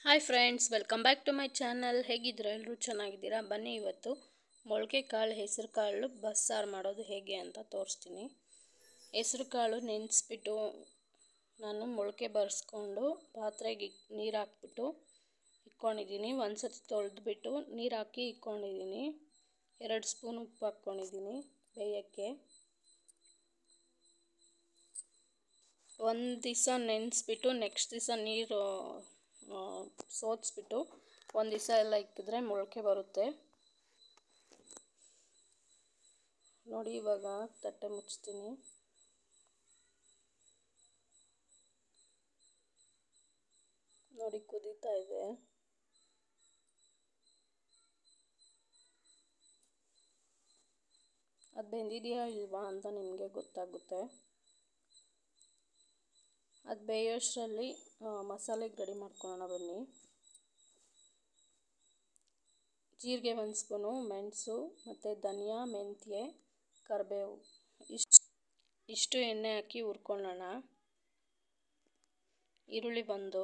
hi friends welcome back to my channel ಹೇಗಿದ್ದೀರಾ ಎಲ್ಲರೂ ಚೆನ್ನಾಗಿದ್ದೀರಾ ಬನ್ನಿ ಇವತ್ತು ಮೊಳಕೆ ಕಾಳು ಹೆಸರು ಕಾಳು ಬಸ್ಸಾರು ಮಾಡೋದು ಹೇಗೆ ಅಂತ ತೋರಿಸ್ತೀನಿ ಹೆಸರು ಕಾಳು ನೆನೆಸ್ಬಿಟ್ಟು ನಾನು ಮೊಳಕೆ ಬರೆಸ್ಕೊಂಡು ಪಾತ್ರೆಗೆ ನೀರು ಹಾಕ್ಬಿಟ್ಟು ಇಟ್ಕೊಂಡಿದ್ದೀನಿ ಒಂದು ಸತಿ ತೊಳೆದ್ಬಿಟ್ಟು ನೀರು ಹಾಕಿ ಇಟ್ಕೊಂಡಿದ್ದೀನಿ ಎರಡು ಸ್ಪೂನ್ ಉಪ್ಪು ಹಾಕ್ಕೊಂಡಿದ್ದೀನಿ ಬೇಯೋಕ್ಕೆ ಒಂದು ದಿವಸ ನೆನೆಸ್ಬಿಟ್ಟು ನೆಕ್ಸ್ಟ್ ದಿವಸ ನೀರು ಸೋದಿಸ್ಬಿಟ್ಟು ಒಂದು ದಿವಸ ಎಲ್ಲ ಇಕ್ಕಿದ್ರೆ ಮೊಳಕೆ ಬರುತ್ತೆ ನೋಡಿ ಇವಾಗ ತಟ್ಟೆ ಮುಚ್ತೀನಿ ನೋಡಿ ಕುದೀತಾ ಇದೆ ಅದು ಬೆಂದಿದೆಯಾ ಇಲ್ವಾ ಅಂತ ನಿಮಗೆ ಗೊತ್ತಾಗುತ್ತೆ ಅದು ಬೇಯೋಷ್ಟರಲ್ಲಿ ಮಸಾಲೆಗೆ ರೆಡಿ ಮಾಡ್ಕೊಳ್ಳೋಣ ಬನ್ನಿ ಜೀರಿಗೆ ಒಂದು ಸ್ಪೂನು ಮೆಣಸು ಮತ್ತು ಧನಿಯಾ ಮೆಂತ್ಯೆ ಕರಿಬೇವು ಇಷ್ಟು ಇಷ್ಟು ಎಣ್ಣೆ ಹಾಕಿ ಹುರ್ಕೊಳ್ಳೋಣ ಈರುಳ್ಳಿ ಬಂದು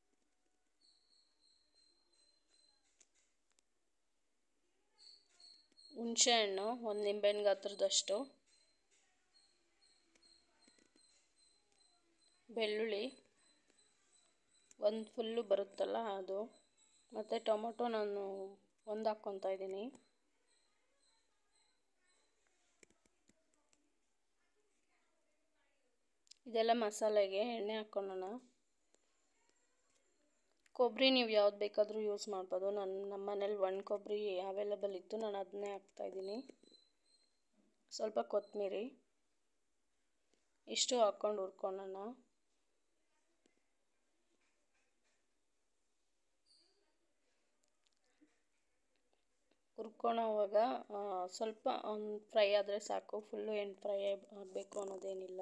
ಹುಣಸೆಹಣ್ಣು ಒಂದು ನಿಂಬೆಹಣ್ಣು ಗಾತ್ರದಷ್ಟು ಬೆಳ್ಳುಳ್ಳಿ ಒಂದು ಫುಲ್ಲು ಬರುತ್ತಲ್ಲ ಅದು ಮತ್ತು ಟೊಮೊಟೊ ನಾನು ಒಂದು ಹಾಕ್ಕೊತಾ ಇದ್ದೀನಿ ಇದೆಲ್ಲ ಮಸಾಲೆಗೆ ಎಣ್ಣೆ ಹಾಕ್ಕೊಳ್ಳೋಣ ಕೊಬ್ಬರಿ ನೀವು ಯಾವ್ದು ಬೇಕಾದರೂ ಯೂಸ್ ಮಾಡ್ಬೋದು ನಾನು ನಮ್ಮ ಮನೇಲಿ ಒಣ ಕೊಬ್ಬರಿ ಅವೈಲೇಬಲ್ ಇತ್ತು ನಾನು ಅದನ್ನೇ ಹಾಕ್ತಾಯಿದ್ದೀನಿ ಸ್ವಲ್ಪ ಕೊತ್ತಂಬರಿ ಇಷ್ಟು ಹಾಕ್ಕೊಂಡು ಹುರ್ಕೊಳ್ಳೋಣ ಹುರ್ಕೊಳೋವಾಗ ಸ್ವಲ್ಪ ಒಂದು ಫ್ರೈ ಆದರೆ ಸಾಕು ಫುಲ್ಲು ಏನು ಫ್ರೈ ಆಗಬೇಕು ಅನ್ನೋದೇನಿಲ್ಲ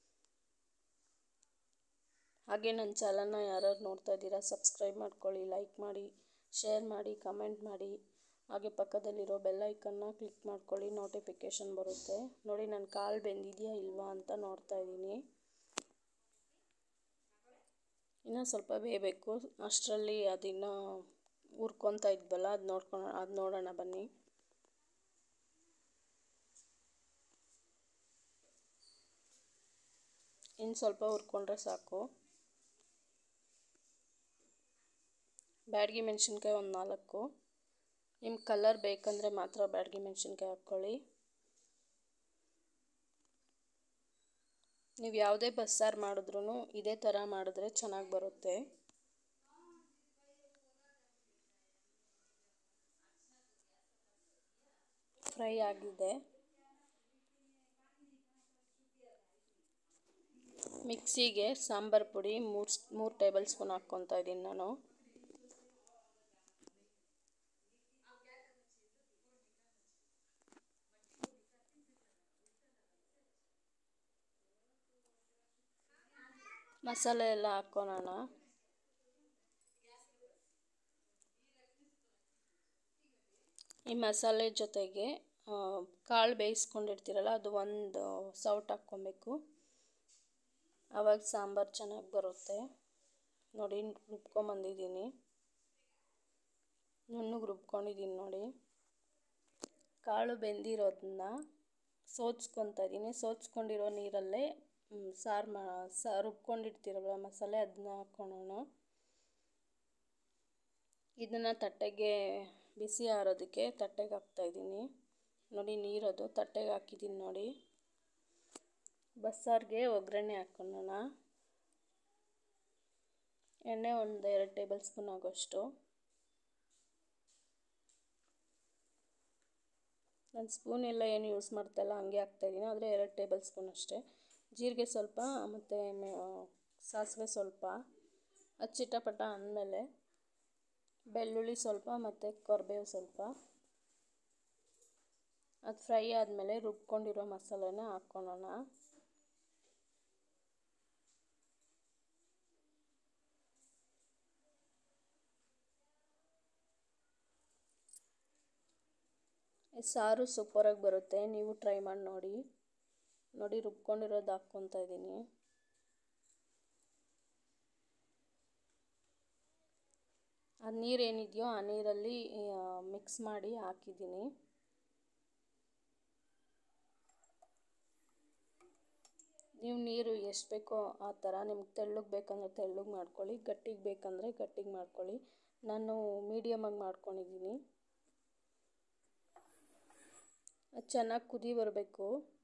ಹಾಗೆ ನನ್ನ ಚಾನಲ್ನ ಯಾರ್ಯಾರು ನೋಡ್ತಾ ಇದ್ದೀರಾ ಸಬ್ಸ್ಕ್ರೈಬ್ ಮಾಡ್ಕೊಳ್ಳಿ ಲೈಕ್ ಮಾಡಿ ಶೇರ್ ಮಾಡಿ ಕಮೆಂಟ್ ಮಾಡಿ ಹಾಗೆ ಪಕ್ಕದಲ್ಲಿರೋ ಬೆಲ್ಲೈಕನ್ನ ಕ್ಲಿಕ್ ಮಾಡ್ಕೊಳ್ಳಿ ನೋಟಿಫಿಕೇಷನ್ ಬರುತ್ತೆ ನೋಡಿ ನನ್ನ ಕಾಳು ಬೆಂದಿದೆಯಾ ಇಲ್ವಾ ಅಂತ ನೋಡ್ತಾ ಇದ್ದೀನಿ ಇನ್ನೂ ಸ್ವಲ್ಪ ಬೇಯಬೇಕು ಅಷ್ಟರಲ್ಲಿ ಅದಿನ್ನೂ ಹುರ್ಕೊತಾ ಇದ್ವಲ್ಲ ಅದು ನೋಡ್ಕೊಳ ಅದು ನೋಡೋಣ ಬನ್ನಿ ಇನ್ನು ಸ್ವಲ್ಪ ಹುರ್ಕೊಂಡ್ರೆ ಸಾಕು ಬ್ಯಾಡಗಿ ಮೆಣಸಿನ್ಕಾಯಿ ಒಂದು ನಾಲ್ಕು ನಿಮ್ಗೆ ಕಲರ್ ಬೇಕಂದರೆ ಮಾತ್ರ ಬ್ಯಾಡಗಿ ಮೆಣಸಿನ್ಕಾಯಿ ಹಾಕ್ಕೊಳ್ಳಿ ನೀವು ಯಾವುದೇ ಬಸ್ಸಾರು ಮಾಡಿದ್ರೂ ಇದೇ ಥರ ಮಾಡಿದ್ರೆ ಚೆನ್ನಾಗಿ ಬರುತ್ತೆ ಫ್ರೈ ಆಗಿದೆ ಮಿಕ್ಸಿಗೆ ಸಾಂಬಾರು ಪುಡಿ ಮೂರು ಮೂರು ಟೇಬಲ್ ಸ್ಪೂನ್ ಹಾಕ್ಕೊತಾ ಇದ್ದೀನಿ ನಾನು ಮಸಾಲೆ ಎಲ್ಲ ಹಾಕ್ಕೊಳ್ಳೋಣ ಈ ಮಸಾಲೆ ಜೊತೆಗೆ ಕಾಳು ಬೇಯಿಸ್ಕೊಂಡಿರ್ತೀರಲ್ಲ ಅದು ಒಂದು ಸೌಟ್ ಹಾಕ್ಕೊಬೇಕು ಆವಾಗ ಸಾಂಬಾರು ಚೆನ್ನಾಗಿ ಬರುತ್ತೆ ನೋಡಿ ರುಬ್ಕೊಂಬಂದಿದ್ದೀನಿ ನುಣ್ಣಗೆ ರುಬ್ಕೊಂಡಿದ್ದೀನಿ ನೋಡಿ ಕಾಳು ಬೆಂದಿರೋದನ್ನ ಸೋದ್ಸ್ಕೊತಾ ಇದ್ದೀನಿ ಸೋದ್ಸ್ಕೊಂಡಿರೋ ನೀರಲ್ಲೇ ಸಾರು ಮಾ ಸಾ ರುಬ್ಕೊಂಡಿರ್ತೀರಲ್ಲ ಮಸಾಲೆ ಅದನ್ನ ಹಾಕ್ಕೊಳ್ಳೋಣ ಇದನ್ನು ತಟ್ಟೆಗೆ ಬಿಸಿ ಆರೋದಕ್ಕೆ ತಟ್ಟೆಗೆ ಹಾಕ್ತಾಯಿದ್ದೀನಿ ನೋಡಿ ನೀರದು ತಟ್ಟೆಗೆ ಹಾಕಿದ್ದೀನಿ ನೋಡಿ ಬಸ್ಸಾರಿಗೆ ಒಗ್ಗರಣೆ ಹಾಕ್ಕೊಳ್ಳೋಣ ಎಣ್ಣೆ ಒಂದು ಎರಡು ಟೇಬಲ್ ಸ್ಪೂನ್ ಆಗೋಷ್ಟು ನಾನು ಸ್ಪೂನ್ ಎಲ್ಲ ಏನು ಯೂಸ್ ಮಾಡ್ತಾಯಿಲ್ಲ ಹಂಗೆ ಹಾಕ್ತಾಯಿದ್ದೀನಿ ಆದರೆ ಎರಡು ಟೇಬಲ್ ಸ್ಪೂನ್ ಅಷ್ಟೇ ಜೀರಿಗೆ ಸ್ವಲ್ಪ ಮತ್ತು ಸಾಸಿವೆ ಸ್ವಲ್ಪ ಅದು ಚಿಟಪಟ ಅಂದಮೇಲೆ ಬೆಳ್ಳುಳ್ಳಿ ಸ್ವಲ್ಪ ಮತ್ತು ಕರಿಬೇವು ಸ್ವಲ್ಪ ಅದು ಫ್ರೈ ಆದಮೇಲೆ ರುಬ್ಕೊಂಡಿರೋ ಮಸಾಲೆನ ಹಾಕ್ಕೊಳ್ಳೋಣ ಸಾರು ಸೂಪರಾಗಿ ಬರುತ್ತೆ ನೀವು ಟ್ರೈ ಮಾಡಿ ನೋಡಿ ನೋಡಿ ರುಬ್ಕೊಂಡಿರೋದು ಹಾಕ್ಕೊತಾ ಇದ್ದೀನಿ ಆ ನೀರೇನಿದೆಯೋ ಆ ನೀರಲ್ಲಿ ಮಿಕ್ಸ್ ಮಾಡಿ ಹಾಕಿದ್ದೀನಿ ನೀವು ನೀರು ಎಷ್ಟು ಬೇಕೋ ಆ ಥರ ನಿಮ್ಗೆ ತೆಳ್ಳಗೆ ಬೇಕಂದರೆ ತೆಳ್ಳಗೆ ಮಾಡ್ಕೊಳ್ಳಿ ಗಟ್ಟಿಗೆ ಬೇಕಂದರೆ ಗಟ್ಟಿಗೆ ಮಾಡ್ಕೊಳ್ಳಿ ನಾನು ಮೀಡಿಯಮಾಗಿ ಮಾಡ್ಕೊಂಡಿದ್ದೀನಿ ಅದು ಚೆನ್ನಾಗಿ ಕುದಿ ಬರಬೇಕು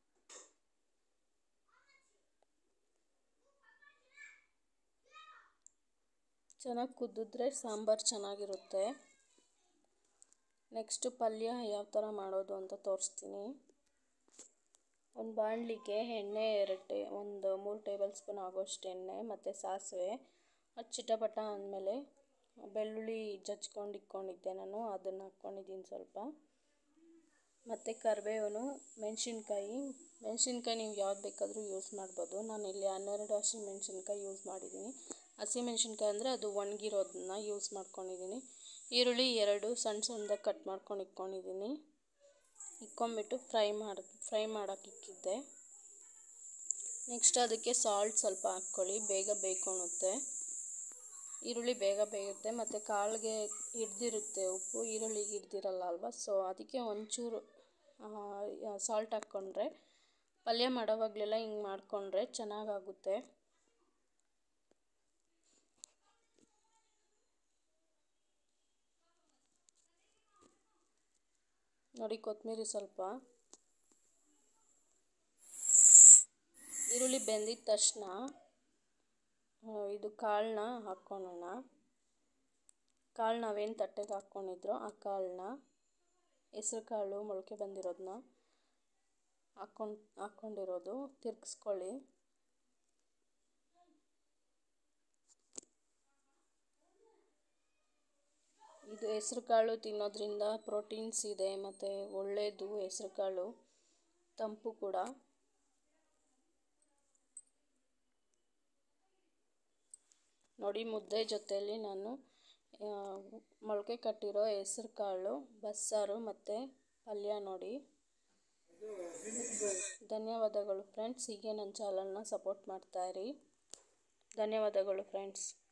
ಚೆನ್ನಾಗಿ ಕುದಿದ್ರೆ ಸಾಂಬಾರು ಚೆನ್ನಾಗಿರುತ್ತೆ ನೆಕ್ಸ್ಟು ಪಲ್ಯ ಯಾವ ಥರ ಮಾಡೋದು ಅಂತ ತೋರಿಸ್ತೀನಿ ಒಂದು ಬಾಣಲಿಗೆ ಎಣ್ಣೆ ಎರಡು ಟೇ ಒಂದು ಮೂರು ಟೇಬಲ್ ಸ್ಪೂನ್ ಆಗೋಷ್ಟು ಎಣ್ಣೆ ಮತ್ತು ಸಾಸಿವೆ ಅದು ಚಿಟಪಟ ಅಂದಮೇಲೆ ಬೆಳ್ಳುಳ್ಳಿ ಜಜ್ಕೊಂಡು ಇಟ್ಕೊಂಡಿದ್ದೆ ನಾನು ಅದನ್ನು ಹಾಕ್ಕೊಂಡಿದ್ದೀನಿ ಸ್ವಲ್ಪ ಮತ್ತು ಕರಿಬೇವನು ಮೆಣಸಿನ್ಕಾಯಿ ಮೆಣಸಿನ್ಕಾಯಿ ನೀವು ಯಾವ್ದು ಬೇಕಾದರೂ ಯೂಸ್ ಮಾಡ್ಬೋದು ನಾನು ಇಲ್ಲಿ ಹನ್ನೆರಡು ಹಸಿ ಮೆಣಸಿನ್ಕಾಯಿ ಯೂಸ್ ಮಾಡಿದ್ದೀನಿ ಹಸಿ ಮೆಣಸಿನ್ಕಾಯಿ ಅಂದರೆ ಅದು ಒಣಗಿರೋದನ್ನ ಯೂಸ್ ಮಾಡ್ಕೊಂಡಿದ್ದೀನಿ ಈರುಳ್ಳಿ ಎರಡು ಸಣ್ಣ ಸಣ್ಣದಾಗಿ ಕಟ್ ಮಾಡ್ಕೊಂಡು ಇಟ್ಕೊಂಡಿದ್ದೀನಿ ಇಕ್ಕೊಂಬಿಟ್ಟು ಫ್ರೈ ಮಾಡಿ ಫ್ರೈ ಮಾಡೋಕೆ ಇಕ್ಕಿದ್ದೆ ನೆಕ್ಸ್ಟ್ ಅದಕ್ಕೆ ಸಾಲ್ಟ್ ಸ್ವಲ್ಪ ಹಾಕ್ಕೊಳ್ಳಿ ಬೇಗ ಬೇಯ್ಕೊಳುತ್ತೆ ಈರುಳ್ಳಿ ಬೇಗ ಬೇಯುತ್ತೆ ಮತ್ತು ಕಾಳಿಗೆ ಹಿಡ್ದಿರುತ್ತೆ ಉಪ್ಪು ಈರುಳ್ಳಿಗೆ ಹಿಡ್ದಿರಲ್ಲ ಅಲ್ವಾ ಸೊ ಅದಕ್ಕೆ ಒಂಚೂರು ಸಾಲ್ಟ್ ಹಾಕ್ಕೊಂಡ್ರೆ ಪಲ್ಯ ಮಾಡೋವಾಗಲೆಲ್ಲ ಹಿಂಗೆ ಮಾಡಿಕೊಂಡ್ರೆ ಚೆನ್ನಾಗಾಗುತ್ತೆ ನೋಡಿ ಕೊತ್ತಂಬರಿ ಸ್ವಲ್ಪ ಈರುಳ್ಳಿ ಬೆಂದಿದ ತಕ್ಷಣ ಇದು ಕಾಳನ್ನ ಹಾಕ್ಕೊಳ್ಳೋಣ ಕಾಳು ನಾವೇನು ತಟ್ಟೆಗೆ ಹಾಕ್ಕೊಂಡಿದ್ರೋ ಆ ಕಾಳನ್ನ ಹೆಸ್ರು ಕಾಳು ಮೊಳಕೆ ಬಂದಿರೋದನ್ನ ಹಾಕ್ಕೊಂಡು ಹಾಕ್ಕೊಂಡಿರೋದು ತಿರ್ಗಿಸ್ಕೊಳ್ಳಿ ಇದು ಹೆಸ್ರು ಕಾಳು ತಿನ್ನೋದ್ರಿಂದ ಪ್ರೋಟೀನ್ಸ್ ಇದೆ ಮತ್ತು ಒಳ್ಳೆಯದು ಹೆಸ್ರು ಕಾಳು ತಂಪು ಕೂಡ ನೋಡಿ ಮುದ್ದೆ ಜೊತೆಯಲ್ಲಿ ನಾನು ಮೊಳಕೆ ಕಟ್ಟಿರೋ ಹೆಸ್ರು ಕಾಳು ಬಸ್ಸಾರು ಮತ್ತು ಪಲ್ಯ ನೋಡಿ ಧನ್ಯವಾದಗಳು ಫ್ರೆಂಡ್ಸ್ ಹೀಗೆ ನನ್ನ ಚಾನಲ್ನ ಸಪೋರ್ಟ್ ಮಾಡ್ತಾಯಿರಿ ಧನ್ಯವಾದಗಳು ಫ್ರೆಂಡ್ಸ್